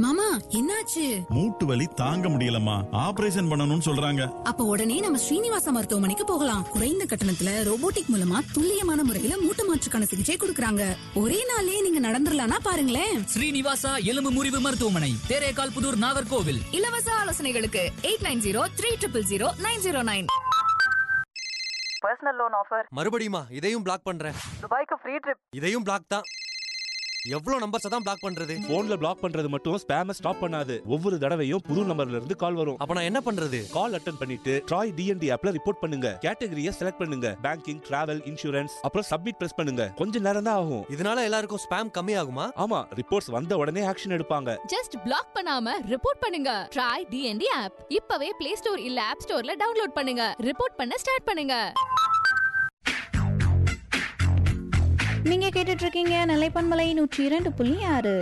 மாமா என்னாச்சு மூட்டு வலி தாங்க முடியலம்மா ஆபரேஷன் பண்ணணும்னு சொல்றாங்க அப்ப உடனே நம்ம ஸ்ரீனிவாச மருத்துவமனைக்கு போகலாம் குறைந்த கட்டணத்துல ரோபோட்டிக் மூலமா துல்லியமான முறையில மூட்டு மாற்றுக்கான சிகிச்சை கொடுக்கறாங்க ஒரே நாள்லயே நீங்க நடந்துடலாம்னா பாருங்களேன் ஸ்ரீனிவாசா எலும்பு முறிவு மருத்துவமனை தேரேகால் புதூர் நாகர்கோவில் இலவச ஆலோசனைகளுக்கு eight nine zero three triple zero nine zero nine personal loan offer மறுபடியுமா இதையும் பிளாக் பண்றேன் துபாய்க்கு ஃப்ரீ ட்ரிப் இதையும் பிளாக் தான் எவ்வளவு நம்பர்ஸ் தான் பிளாக் பண்றது போன்ல பிளாக் பண்றது மட்டும் ஸ்பேம ஸ்டாப் பண்ணாது ஒவ்வொரு தடவையும் புது நம்பர்ல இருந்து கால் வரும் அப்ப நான் என்ன பண்றது கால் அட்டன் பண்ணிட்டு ட்ராய் டிஎன்டி ஆப்ல ரிப்போர்ட் பண்ணுங்க கேட்டகரியை செலக்ட் பண்ணுங்க பேங்கிங் டிராவல் இன்சூரன்ஸ் அப்புறம் சப்மிட் பிரஸ் பண்ணுங்க கொஞ்ச நேரம் தான் ஆகும் இதனால எல்லாருக்கும் ஸ்பேம் கம்மி ஆகுமா ஆமா ரிப்போர்ட்ஸ் வந்த உடனே ஆக்ஷன் எடுப்பாங்க ஜஸ்ட் பிளாக் பண்ணாம ரிப்போர்ட் பண்ணுங்க ட்ரை டிஎன்டி ஆப் இப்பவே பிளே ஸ்டோர் இல்ல ஆப் ஸ்டோர்ல டவுன்லோட் பண்ணுங்க ரிப்போர்ட் பண்ண ஸ்டார்ட் பண்ணுங்க நீங்க கேட்டுட்டு இருக்கீங்க நிலைப்பன்மலை நூற்றி இரண்டு புள்ளி ஆறு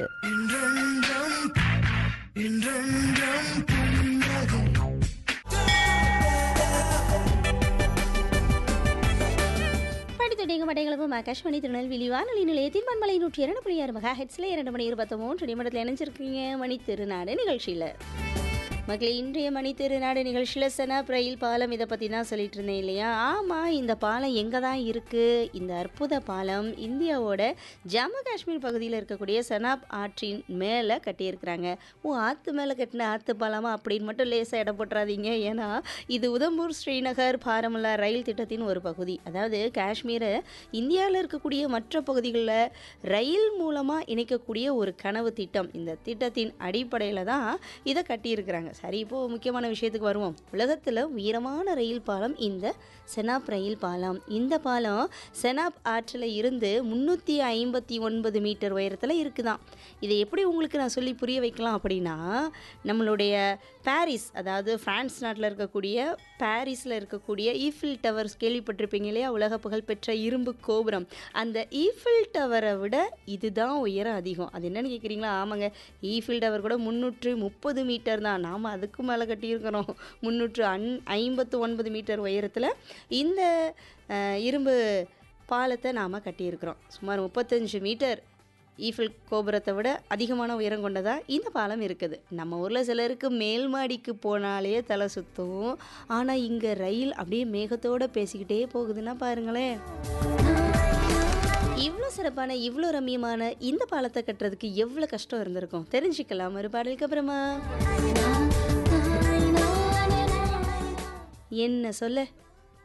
படித்துடைங்க மடைகளும் ஆகாஷ்மணி திருநெல்வேலி வானொலி நிலையத்தின் மண்மலை நூற்றி இரண்டு புள்ளி ஆறு மெகா ஹெட்ஸில் இரண்டு மணி இருபத்தி மூன்று நிமிடத்தில் இணைஞ்சிருக்கீங்க மணி திருநாடு நிகழ்ச்சியில் மக்களே இன்றைய மணி திருநாடு நிகழ்ச்சியில் செனாப் ரயில் பாலம் இதை பற்றி தான் சொல்லிட்டு இருந்தேன் இல்லையா ஆமாம் இந்த பாலம் எங்கே தான் இருக்குது இந்த அற்புத பாலம் இந்தியாவோட ஜம்மு காஷ்மீர் பகுதியில் இருக்கக்கூடிய செனாப் ஆற்றின் மேலே கட்டியிருக்கிறாங்க ஓ ஆற்று மேலே கட்டின ஆற்று பாலமா அப்படின்னு மட்டும் லேசாக இடம் போட்டுறாதீங்க ஏன்னா இது உதம்பூர் ஸ்ரீநகர் பாரமுல்லா ரயில் திட்டத்தின் ஒரு பகுதி அதாவது காஷ்மீரை இந்தியாவில் இருக்கக்கூடிய மற்ற பகுதிகளில் ரயில் மூலமாக இணைக்கக்கூடிய ஒரு கனவு திட்டம் இந்த திட்டத்தின் அடிப்படையில் தான் இதை கட்டியிருக்கிறாங்க சரி இப்போது முக்கியமான விஷயத்துக்கு வருவோம் உலகத்தில் உயரமான ரயில் பாலம் இந்த செனாப் ரயில் பாலம் இந்த பாலம் செனாப் ஆற்றில் இருந்து முந்நூற்றி ஐம்பத்தி ஒன்பது மீட்டர் உயரத்தில் இருக்குதாம் இதை எப்படி உங்களுக்கு நான் சொல்லி புரிய வைக்கலாம் அப்படின்னா நம்மளுடைய பாரிஸ் அதாவது பிரான்ஸ் நாட்டில் இருக்கக்கூடிய பாரிஸில் இருக்கக்கூடிய ஈஃபில் டவர்ஸ் கேள்விப்பட்டிருப்பீங்க இல்லையா உலக புகழ்பெற்ற இரும்பு கோபுரம் அந்த ஈஃபில் டவரை விட இதுதான் உயரம் அதிகம் அது என்னன்னு கேட்குறீங்களா ஆமாங்க ஈஃபில் டவர் கூட முந்நூற்று முப்பது மீட்டர் தான் நாம் அதுக்கு மேலே கட்டியிருக்கிறோம் முந்நூற்று அன் ஐம்பத்து ஒன்பது மீட்டர் உயரத்தில் இந்த அஹ், இரும்பு பாலத்தை நாம் கட்டியிருக்கிறோம் சுமார் முப்பத்தஞ்சு மீட்டர் ஈஃபில் கோபுரத்தை விட அதிகமான உயரம் கொண்டதா இந்த பாலம் இருக்குது நம்ம ஊரில் சிலருக்கு மேல் மாடிக்கு போனாலே தலை சுத்தும் ஆனால் இங்கே ரயில் அப்படியே மேகத்தோடு பேசிக்கிட்டே போகுதுன்னா பாருங்களேன் இவ்வளோ சிறப்பான இவ்வளோ ரம்மியமான இந்த பாலத்தை கட்டுறதுக்கு எவ்வளோ கஷ்டம் இருந்திருக்கும் தெரிஞ்சுக்கலாம் ஒரு பாடலுக்கு அப்புறமா என்ன சொல்ல